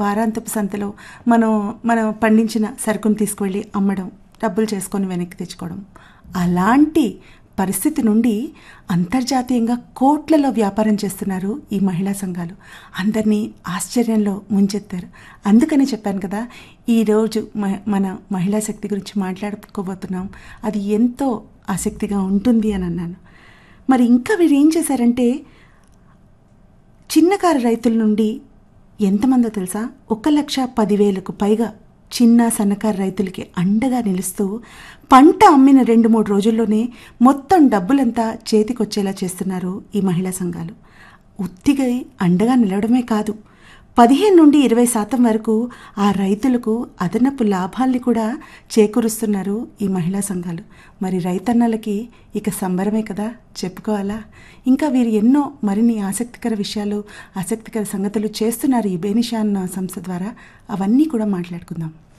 వారాంతపు సంతలో మనం మనం పండించిన సరుకును తీసుకువెళ్ళి అమ్మడం డబ్బులు చేసుకొని వెనక్కి తెచ్చుకోవడం అలాంటి పరిస్థితి నుండి అంతర్జాతీయంగా కోట్లలో వ్యాపారం చేస్తున్నారు ఈ మహిళా సంఘాలు అందరినీ ఆశ్చర్యంలో ముంచెత్తారు అందుకని చెప్పాను కదా ఈరోజు మ మన మహిళా శక్తి గురించి మాట్లాడుకోబోతున్నాం అది ఎంతో ఆసక్తిగా ఉంటుంది అని అన్నాను మరి ఇంకా వీరు ఏం చేశారంటే చిన్నకారు రైతుల నుండి ఎంతమందో తెలుసా ఒక లక్ష పదివేలకు పైగా చిన్న సన్నకారు రైతులకి అండగా నిలుస్తూ పంట అమ్మిన రెండు మూడు రోజుల్లోనే మొత్తం డబ్బులంతా చేతికొచ్చేలా చేస్తున్నారు ఈ మహిళా సంఘాలు ఉత్తిగా అండగా నిలవడమే కాదు పదిహేను నుండి ఇరవై శాతం వరకు ఆ రైతులకు అదనపు లాభాల్ని కూడా చేకూరుస్తున్నారు ఈ మహిళా సంఘాలు మరి రైతన్నలకి ఇక సంబరమే కదా చెప్పుకోవాలా ఇంకా వీరు ఎన్నో మరిన్ని ఆసక్తికర విషయాలు ఆసక్తికర సంగతులు చేస్తున్నారు ఈ బేనిషాన్ సంస్థ ద్వారా అవన్నీ కూడా మాట్లాడుకుందాం